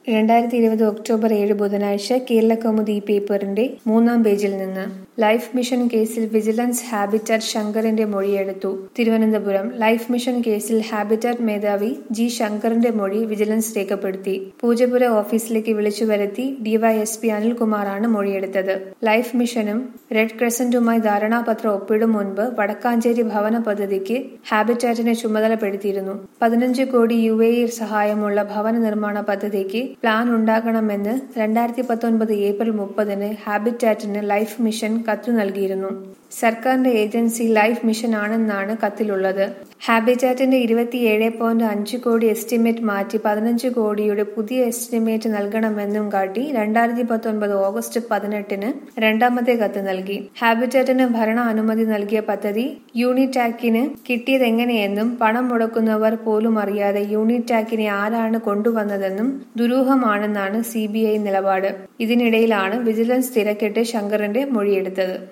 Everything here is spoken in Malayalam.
രണ്ടായിരത്തി ഇരുപത് ഒക്ടോബർ ഏഴ് ബുധനാഴ്ച കേരളകൗമുദി പേപ്പറിന്റെ മൂന്നാം പേജിൽ നിന്ന് ലൈഫ് മിഷൻ കേസിൽ വിജിലൻസ് ഹാബിറ്റാറ്റ് ശങ്കറിന്റെ മൊഴിയെടുത്തു തിരുവനന്തപുരം ലൈഫ് മിഷൻ കേസിൽ ഹാബിറ്റാറ്റ് മേധാവി ജി ശങ്കറിന്റെ മൊഴി വിജിലൻസ് രേഖപ്പെടുത്തി പൂജപ്പുര ഓഫീസിലേക്ക് വിളിച്ചു വരുത്തി ഡിവൈഎസ്പി അനിൽകുമാറാണ് മൊഴിയെടുത്തത് ലൈഫ് മിഷനും റെഡ് ക്രസന്റുമായി ധാരണാപത്രം ഒപ്പിടും മുൻപ് വടക്കാഞ്ചേരി ഭവന പദ്ധതിക്ക് ഹാബിറ്റാറ്റിനെ ചുമതലപ്പെടുത്തിയിരുന്നു പതിനഞ്ച് കോടി യു എ ഇ സഹായമുള്ള ഭവന നിർമ്മാണ പദ്ധതിക്ക് പ്ലാൻ ഉണ്ടാക്കണമെന്ന് രണ്ടായിരത്തി പത്തൊൻപത് ഏപ്രിൽ മുപ്പതിന് ഹാബിറ്റാറ്റിന് ലൈഫ് മിഷൻ കത്തു നൽകിയിരുന്നു സർക്കാരിന്റെ ഏജൻസി ലൈഫ് മിഷൻ ആണെന്നാണ് കത്തിലുള്ളത് ഹാബിറ്റാറ്റിന്റെ ഇരുപത്തിയേഴ് പോയിന്റ് അഞ്ച് കോടി എസ്റ്റിമേറ്റ് മാറ്റി പതിനഞ്ച് കോടിയുടെ പുതിയ എസ്റ്റിമേറ്റ് നൽകണമെന്നും കാട്ടി രണ്ടായിരത്തി പത്തൊൻപത് ഓഗസ്റ്റ് പതിനെട്ടിന് രണ്ടാമത്തെ കത്ത് നൽകി ഹാബിറ്റാറ്റിന് ഭരണ അനുമതി നൽകിയ പദ്ധതി യൂണിടാക്കിന് കിട്ടിയതെങ്ങനെയെന്നും പണം മുടക്കുന്നവർ പോലും അറിയാതെ യൂണിടാക്കിനെ ആരാണ് കൊണ്ടുവന്നതെന്നും ദുരൂഹമാണെന്നാണ് സി നിലപാട് ഇതിനിടയിലാണ് വിജിലൻസ് തിരക്കിട്ട് ശങ്കറിന്റെ മൊഴിയെടുത്തത്